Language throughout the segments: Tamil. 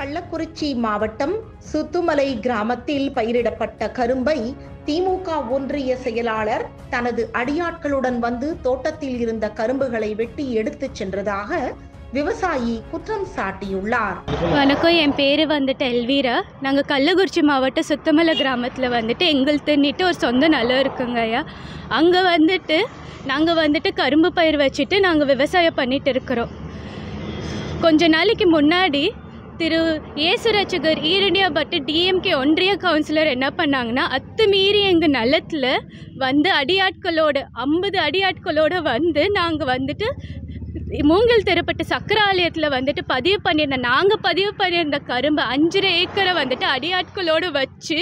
கள்ளக்குறிச்சி மாவட்டம் சுத்துமலை கிராமத்தில் பயிரிடப்பட்ட கரும்பை திமுக ஒன்றிய செயலாளர் தனது அடியாட்களுடன் வந்து தோட்டத்தில் இருந்த கரும்புகளை வெட்டி எடுத்துச் சென்றதாக விவசாயி குற்றம் சாட்டியுள்ளார் வணக்கம் என் பேர் வந்துட்டு எல்வீரா நாங்கள் கள்ளக்குறிச்சி மாவட்டம் சுத்தமலை கிராமத்தில் வந்துட்டு எங்கள் தின்னிட்டு ஒரு சொந்த நிலம் இருக்குங்க ஐயா அங்கே வந்துட்டு நாங்கள் வந்துட்டு கரும்பு பயிர் வச்சுட்டு நாங்கள் விவசாயம் பண்ணிட்டு இருக்கிறோம் கொஞ்ச நாளைக்கு முன்னாடி திரு இயேசு ரட்சகர் ஈரடியா பட்டு டிஎம்கே ஒன்றிய கவுன்சிலர் என்ன பண்ணாங்கன்னா அத்துமீறி எங்கள் நிலத்தில் வந்து அடியாட்களோட ஐம்பது அடியாட்களோட வந்து நாங்கள் வந்துட்டு மூங்கில் தெருப்பட்ட சக்கர ஆலயத்தில் வந்துட்டு பதிவு பண்ணியிருந்த நாங்கள் பதிவு பண்ணியிருந்த கரும்பு அஞ்சரை ஏக்கரை வந்துட்டு அடியாட்களோடு வச்சு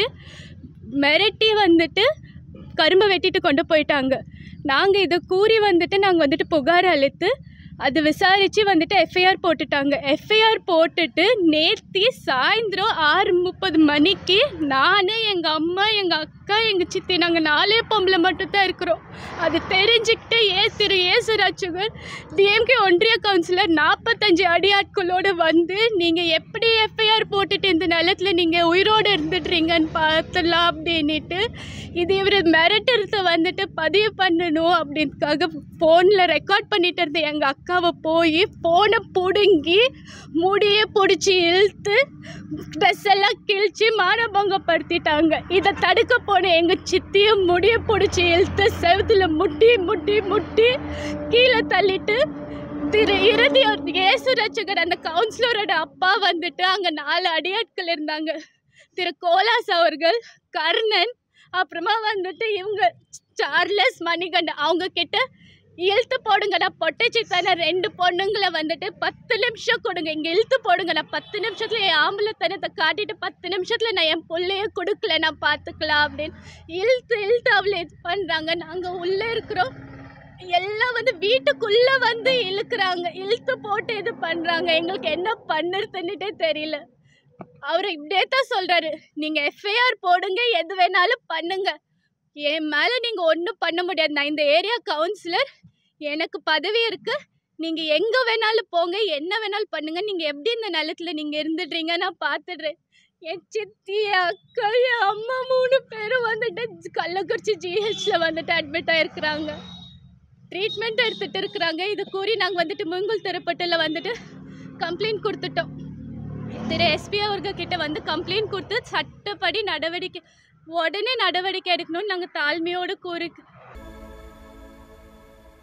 மிரட்டி வந்துட்டு கரும்பை வெட்டிட்டு கொண்டு போயிட்டாங்க நாங்கள் இதை கூறி வந்துட்டு நாங்கள் வந்துட்டு புகார் அளித்து அது விசாரித்து வந்துட்டு எஃப்ஐஆர் போட்டுட்டாங்க எஃப்ஐஆர் போட்டுட்டு நேர்த்தி சாயந்தரம் ஆறு முப்பது மணிக்கு நான் எங்கள் அம்மா எங்கள் அக்கா எங்கள் சித்தி நாங்கள் நாலே பொம்பளை மட்டும்தான் இருக்கிறோம் அது தெரிஞ்சுக்கிட்டு ஏ திரு ஏசு ரட்சகர் டிஎம்கே ஒன்றிய கவுன்சிலர் நாற்பத்தஞ்சு அடியாட்களோடு வந்து நீங்கள் எப்படி எஃப்ஐஆர் போட்டுட்டு இந்த நிலத்தில் நீங்கள் உயிரோடு இருந்துடுறீங்கன்னு பார்த்துலாம் அப்படின்ட்டு இது இவர் மிரட்டுறத வந்துட்டு பதிவு பண்ணணும் அப்படின்றதுக்காக ஃபோனில் ரெக்கார்ட் பண்ணிட்டு இருந்த எங்கள் அக்காவை போய் ஃபோனை பிடுங்கி முடியை பிடிச்சி இழுத்து ட்ரெஸ் எல்லாம் கிழிச்சு மானபங்கப்படுத்திட்டாங்க இதை தடுக்க போன எங்கள் சித்தியும் முடியை பிடிச்சி இழுத்து செவுத்துல முட்டி முட்டி முட்டி கீழே தள்ளிட்டு திரு இறுதியோர் இயேசு ரட்சகர் அந்த கவுன்சிலரோட அப்பா வந்துட்டு அங்கே நாலு அடியாட்கள் இருந்தாங்க திரு கோலாஸ் அவர்கள் கர்ணன் அப்புறமா வந்துட்டு இவங்க சார்லஸ் மணிகண்டன் அவங்க கிட்ட இழுத்து போடுங்க நான் பொட்டச்சி தானே ரெண்டு பொண்ணுங்களை வந்துட்டு பத்து நிமிஷம் கொடுங்க இங்கே இழுத்து போடுங்க நான் பத்து நிமிஷத்தில் என் ஆம்பளைத்தனத்தை காட்டிட்டு பத்து நிமிஷத்தில் நான் என் பிள்ளைய கொடுக்கல நான் பார்த்துக்கலாம் அப்படின்னு இழுத்து இழுத்து அவளை இது பண்ணுறாங்க நாங்கள் உள்ளே இருக்கிறோம் எல்லாம் வந்து வீட்டுக்குள்ளே வந்து இழுக்கிறாங்க இழுத்து போட்டு இது பண்ணுறாங்க எங்களுக்கு என்ன பண்ணுறதுன்னுட்டே தெரியல அவர் இப்படியே தான் சொல்கிறாரு நீங்கள் எஃப்ஐஆர் போடுங்க எது வேணாலும் பண்ணுங்க என் மேலே நீங்கள் ஒன்றும் பண்ண முடியாது நான் இந்த ஏரியா கவுன்சிலர் எனக்கு பதவி இருக்குது நீங்கள் எங்கே வேணாலும் போங்க என்ன வேணாலும் பண்ணுங்க நீங்கள் எப்படி இந்த நிலத்தில் நீங்கள் இருந்துடுறீங்க நான் பார்த்துடுறேன் என் சித்தி என் அக்கா என் அம்மா மூணு பேரும் வந்துட்டு கள்ளக்குறிச்சி ஜிஹெச்சில் வந்துட்டு அட்மிட் ஆகிருக்கிறாங்க ட்ரீட்மெண்ட் எடுத்துகிட்டு இருக்கிறாங்க இது கூறி நாங்கள் வந்துட்டு முங்குல் தெருப்பட்டில் வந்துட்டு கம்ப்ளைண்ட் கொடுத்துட்டோம் திரு எஸ்பி அவர்கள் கிட்ட வந்து கம்ப்ளைண்ட் கொடுத்து சட்டப்படி நடவடிக்கை உடனே நடவடிக்கை எடுக்கணும்னு நாங்கள் தாழ்மையோடு கூறி